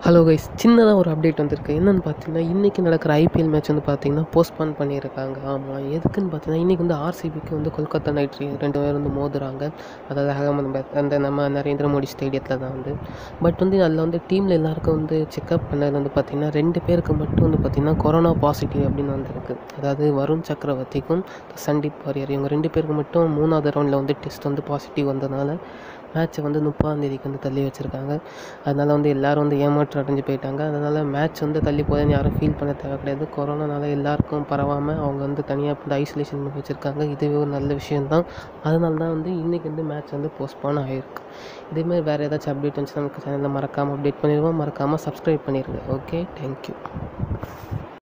hello guys சின்னதாக ஒரு update வந்திருக்கு என்னென்னு பார்த்தீங்கன்னா இன்றைக்கி நடக்கிற ஐபிஎல் மேட்ச் வந்து பார்த்தீங்கன்னா போஸ்ட்பான் பண்ணியிருக்காங்க ஆமாம் எதுக்குன்னு பார்த்தீங்கன்னா இன்றைக்கி வந்து ஆர்சிபிக்கு வந்து கொல்கத்தா நைட் ரைடர்ஸ் ரெண்டு பேரும் வந்து மோதுறாங்க அதாவது அகமதாபாத் அந்த நம்ம நரேந்திர மோடி ஸ்டேடியத்தில் தான் வந்து பட் வந்து அதில் வந்து டீமில் எல்லாருக்கும் வந்து செக்அப் பண்ணது வந்து பார்த்திங்கன்னா ரெண்டு பேருக்கு மட்டும் வந்து பார்த்திங்கன்னா கொரோனா பாசிட்டிவ் அப்படின்னு வந்திருக்கு அதாவது வருண் சக்கரவர்த்திக்கும் சண்டீப் வாரியர் இவங்க ரெண்டு பேருக்கு மட்டும் மூணாவது ரவுண்டில் வந்து டெஸ்ட் வந்து பாசிட்டிவ் வந்ததுனால மேட்ச்சை வந்து முப்பதாம் தேதிக்கு வந்து தள்ளி வச்சுருக்காங்க அதனால் வந்து எல்லோரும் வந்து ஏமாற்றம் அடைஞ்சு போயிட்டாங்க அதனால் மேட்ச் வந்து தள்ளி போகுதுன்னு யாரும் ஃபீல் பண்ண தேவை கிடையாது கொரோனானால எல்லாருக்கும் பரவாமல் அவங்க வந்து தனியாக வந்து ஐசோலேஷன் பண்ணி வச்சுருக்காங்க இதுவே ஒரு நல்ல விஷயந்தான் அதனால தான் வந்து இன்றைக்கி வந்து மேட்ச் வந்து போஸ்ட்போன் ஆகிருக்கு இதேமாதிரி வேறு ஏதாச்சும் அப்டேட் வந்துச்சுன்னா நமக்கு சேனலில் மறக்காமல் அப்டேட் பண்ணிடுவோம் மறக்காமல் சப்ஸ்கிரைப் பண்ணிடுங்க ஓகே தேங்க்யூ